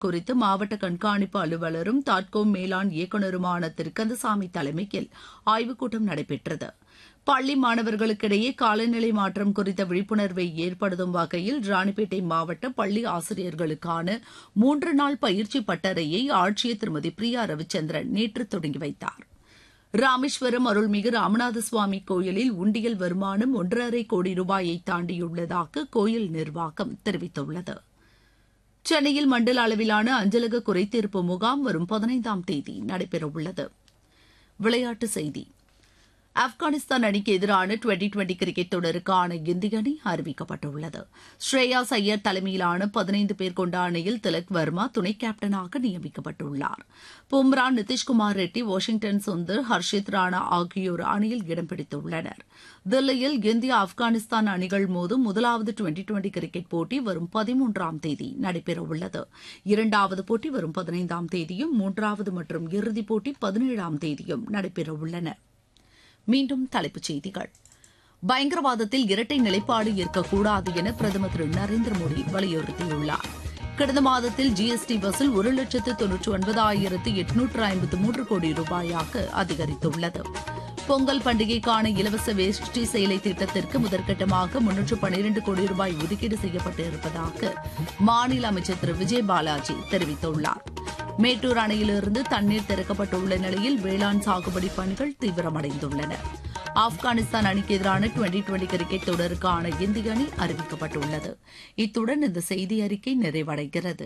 குறித்து மாவட்ட கண்காணிப்பு அலுவலரும் தாட்கோம் மேலாண் இயக்குநருமான திரு கந்தசாமி தலைமையில் ஆய்வுக் கூட்டம் நடைபெற்றது பள்ளி மாணவர்களுக்கிடையே காலநிலை மாற்றம் குறித்த விழிப்புணர்வை ஏற்படுத்தும் வகையில் ராணிப்பேட்டை மாவட்ட பள்ளி ஆசிரியர்களுக்கான மூன்று நாள் பயிற்சி பட்டறையை ஆட்சியர் திருமதி பிரியா ரவிச்சந்திரன் நேற்று தொடங்கி வைத்தார் ராமேஸ்வரம் அருள்மிகு ராமநாத சுவாமி கோயிலில் உண்டியல் வருமானம் ஒன்றரை கோடி ரூபாயை தாண்டியுள்ளதாக கோயில் நிர்வாகம் தெரிவித்துள்ளது சென்னையில் மண்டல அளவிலான அஞ்சலக குறைதீர்ப்பு முகாம் வரும் பதினைந்தாம் தேதி நடைபெறவுள்ளது விளையாட்டுச் செய்தி ஆப்கானிஸ்தான் அணிக்கு எதிரான டுவெண்டி டுவெண்டி கிரிக்கெட் தொடருக்கான இந்திய அணி அறிவிக்கப்பட்டுள்ளது ஸ்ரேயாஸ் ஐயர் தலைமையிலான பதினைந்து பேர் கொண்ட அணியில் திலக் வர்மா துணை கேப்டனாக நியமிக்கப்பட்டுள்ளார் பும்ரா நிதிஷ்குமார் ரெட்டி வாஷிங்டன் சுந்தர் ஹர்ஷித் ராணா ஆகியோர் அணியில் இடம் பிடித்துள்ளனர் தில்லியில் இந்தியா ஆப்கானிஸ்தான் அணிகள் மோதும் முதலாவது டுவெண்டி டுவெண்டி கிரிக்கெட் போட்டி வரும் பதிமூன்றாம் தேதி நடைபெறவுள்ளது இரண்டாவது போட்டி வரும் பதினைந்தாம் தேதியும் மூன்றாவது மற்றும் இறுதிப் போட்டி பதினேழாம் தேதியும் நடைபெறவுள்ளன மீண்டும் தலைப்புச் செய்திகள் பயங்கரவாதத்தில் இரட்டை நிலைப்பாடு இருக்கக்கூடாது என பிரதமர் திரு நரேந்திர மோடி வலியுறுத்தியுள்ளார் கடந்த மாதத்தில் ஜிஎஸ்டி வசூல் ஒரு லட்சத்து தொன்னூற்றி ஒன்பதாயிரத்து எட்நூற்று ஐம்பத்து மூன்று கோடி ரூபாயாக அதிகரித்துள்ளது பொங்கல் பண்டிகைக்கான இலவச வேஷ்டி சேலை திட்டத்திற்கு முதற்கட்டமாக முன்னூற்று பனிரண்டு கோடி ரூபாய் ஒதுக்கீடு செய்யப்பட்டு இருப்பதாக மாநில அமைச்சர் திரு விஜய் பாலாஜி தெரிவித்துள்ளார் மேட்டூர் அணையிலிருந்து தண்ணீர் திறக்கப்பட்டுள்ள நிலையில் வேளாண் சாகுபடி பணிகள் தீவிரமடைந்துள்ளன ஆப்கானிஸ்தான் அணிக்கு எதிரான டுவெண்டி டுவெண்டி கிரிக்கெட் தொடருக்கான இந்திய அணி அறிவிக்கப்பட்டுள்ளது இத்துடன் இந்த செய்தி அறிக்கை நிறைவடைகிறது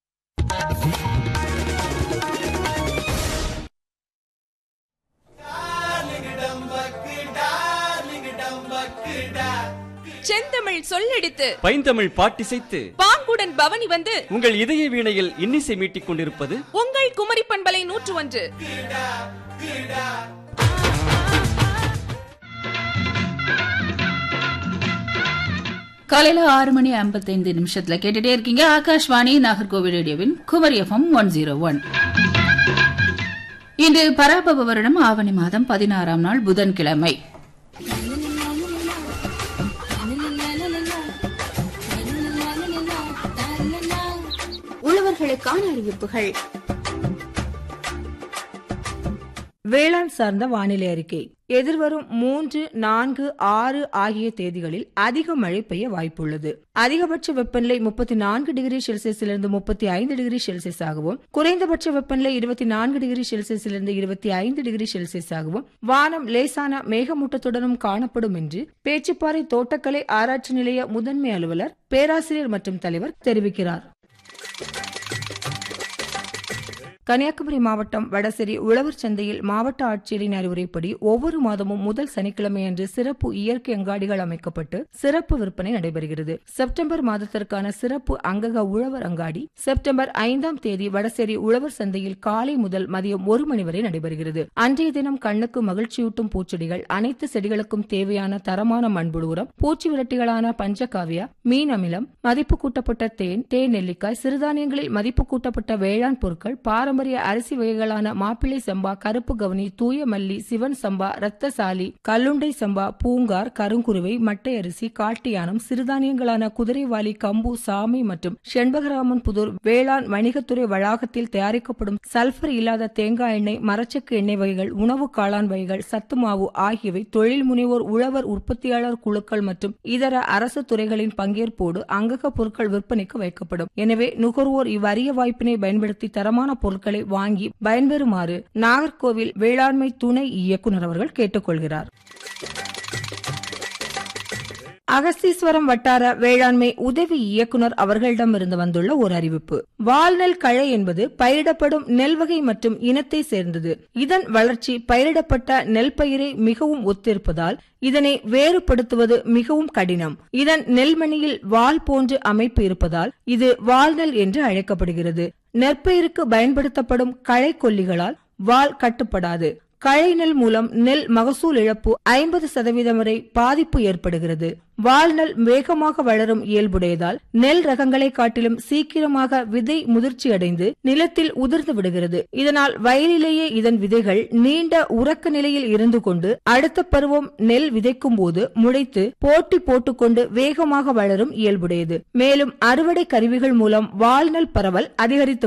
செந்தமிழ் சொல்லெடுத்து பைந்தமிழ் பாட்டிசைத்து பாங்குடன் பவனி வந்து உங்கள் இதய வீணையில் இன்னிசை மீட்டிக் கொண்டிருப்பது உங்கள் குமரி பண்பலை நூற்று ஒன்று காலையில ஆறு மணி ஐம்பத்தைந்து நிமிஷத்துல கேட்டுட்டே இருக்கீங்க ஆகாஷ்வாணி நாகர்கோவில் ரேடியோவின் Kumari FM one zero one இன்று பராபவ வருடம் ஆவணி மாதம் பதினாறாம் நாள் புதன்கிழமை உழவர்களுக்கான அறிவிப்புகள் வேளாண் சார்ந்த வானிலை அறிக்கை எதிர்வரும் மூன்று நான்கு ஆறு ஆகிய தேதிகளில் அதிக மழை பெய்ய வாய்ப்புள்ளது அதிகபட்ச வெப்பநிலை முப்பத்தி நான்கு டிகிரி செல்சியஸிலிருந்து முப்பத்தி ஐந்து டிகிரி செல்சியஸாகவும் குறைந்தபட்ச வெப்பநிலை இருபத்தி நான்கு டிகிரி செல்சியஸிலிருந்து இருபத்தி ஐந்து டிகிரி செல்சியஸாகவும் வானம் லேசான மேகமூட்டத்துடனும் காணப்படும் என்று பேச்சுப்பாறை தோட்டக்கலை ஆராய்ச்சி நிலைய முதன்மை அலுவலர் பேராசிரியர் மற்றும் தலைவர் தெரிவிக்கிறார் கன்னியாகுமரி மாவட்டம் வடசேரி உழவர் சந்தையில் மாவட்ட ஆட்சியரின் அறிவுரைப்படி ஒவ்வொரு மாதமும் முதல் சனிக்கிழமையன்று சிறப்பு இயற்கை அங்காடிகள் அமைக்கப்பட்டு சிறப்பு விற்பனை நடைபெறுகிறது செப்டம்பர் மாதத்திற்கான சிறப்பு அங்கக உழவர் அங்காடி செப்டம்பர் ஐந்தாம் தேதி வடசேரி உழவர் சந்தையில் காலை முதல் மதியம் ஒரு மணி வரை நடைபெறுகிறது அன்றைய தினம் கண்ணுக்கு மகிழ்ச்சியூட்டும் பூச்செடிகள் அனைத்து செடிகளுக்கும் தேவையான தரமான மண்புழு உரம் பூச்சி விரட்டிகளான பஞ்சகாவியா மீன் அமிலம் மதிப்பு கூட்டப்பட்ட தேன் தேன் நெல்லிக்காய் சிறுதானியங்களில் மதிப்பு கூட்டப்பட்ட வேளாண் பொருட்கள் பாரம்பரிய பாரம்பரிய அரிசி வகைகளான மாப்பிள்ளை சம்பா கருப்பு கவனி தூய மல்லி சிவன் சம்பா ரத்தசாலி கல்லுண்டை சம்பா பூங்கார் கருங்குருவை மட்டை அரிசி காட்டியானம் சிறுதானியங்களான குதிரைவாலி கம்பு சாமி மற்றும் செண்பகராமன் புதூர் வேளாண் வணிகத்துறை வளாகத்தில் தயாரிக்கப்படும் சல்பர் இல்லாத தேங்காய் எண்ணெய் மரச்சக்கு எண்ணெய் வகைகள் உணவு காளான் வகைகள் சத்து மாவு ஆகியவை தொழில் முனைவோர் உழவர் உற்பத்தியாளர் குழுக்கள் மற்றும் இதர அரசு துறைகளின் பங்கேற்போடு அங்கக பொருட்கள் விற்பனைக்கு வைக்கப்படும் எனவே நுகர்வோர் இவ்வரிய வாய்ப்பினை பயன்படுத்தி தரமான பொருட்கள் பொருட்களை வாங்கி பயன்பெறுமாறு நாகர்கோவில் வேளாண்மை துணை இயக்குநர் அவர்கள் கேட்டுக்கொள்கிறார் அகஸ்தீஸ்வரம் வட்டார வேளாண்மை உதவி இயக்குனர் அவர்களிடமிருந்து வந்துள்ள ஒரு அறிவிப்பு வால்நெல் களை என்பது பயிரிடப்படும் நெல் வகை மற்றும் இனத்தை சேர்ந்தது இதன் வளர்ச்சி பயிரிடப்பட்ட நெல் பயிரை மிகவும் ஒத்திருப்பதால் இதனை வேறுபடுத்துவது மிகவும் கடினம் இதன் நெல்மணியில் வால் போன்று அமைப்பு இருப்பதால் இது வால்நெல் என்று அழைக்கப்படுகிறது நெற்பயிருக்கு பயன்படுத்தப்படும் களை கொல்லிகளால் வால் கட்டுப்படாது கழைநெல் மூலம் நெல் மகசூல் இழப்பு ஐம்பது சதவீதம் வரை பாதிப்பு ஏற்படுகிறது வால்நெல் வேகமாக வளரும் இயல்புடையதால் நெல் ரகங்களை காட்டிலும் சீக்கிரமாக விதை முதிர்ச்சியடைந்து நிலத்தில் உதிர்ந்து விடுகிறது இதனால் வயலிலேயே இதன் விதைகள் நீண்ட உறக்க நிலையில் இருந்து கொண்டு அடுத்த பருவம் நெல் விதைக்கும் போது முளைத்து போட்டி போட்டுக்கொண்டு வேகமாக வளரும் இயல்புடையது மேலும் அறுவடை கருவிகள் மூலம் வால்நெல் பரவல் அதிகரித்து